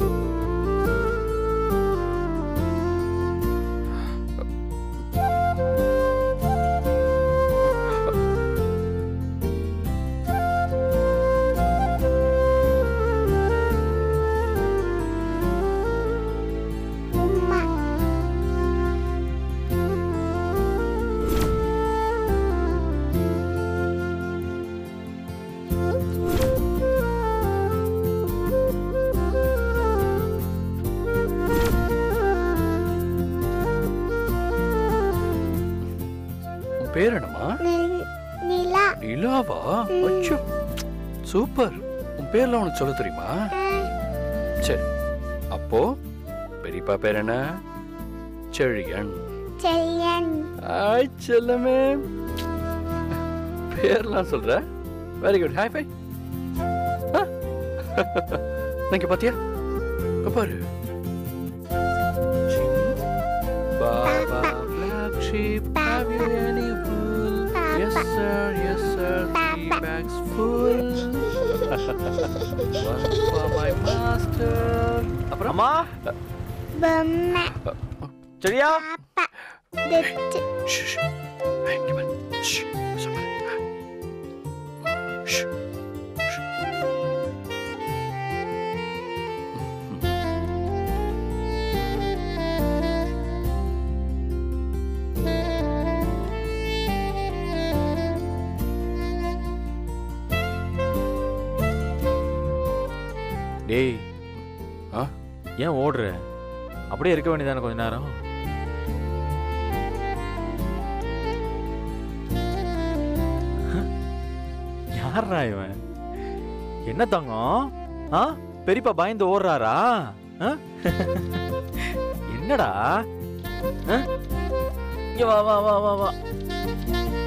உம்மா உன் பேர் என்னம்மா நில்- நிலா நிலாவா அச்சோ சூப்பர் உன் பேர்லாம் உனக்கு சொல்ல தெரியுமா சரி அப்போ பெரியப்பா பேர் என்ன செழியன் செல்யன் ஆய் செல்லமே பேர்லாம் சொல்ற வெரி குட் ஹாய் பை நீங்க பாத்தியா இங்க பாரு Baba black sheep, have you any wool? Yes sir, yes sir, three bags full. One for my master. அப்புறம் அம்மா பொம்மை சரியா பாப்பா bed Shh, shh. Hey, come on. Shh, somebody. Shh. Shh. டேய் ஆ? ஏன் ஓடுற அப்படியே இருக்க வேண்டியதானே கொஞ்ச நேரம் யாரா இவன் என்ன தங்கம் ஆ பெரியப்பா பயந்து ஓடுறாரா ஆ? என்னடா ஆ? இங்க வா வா வா வா வா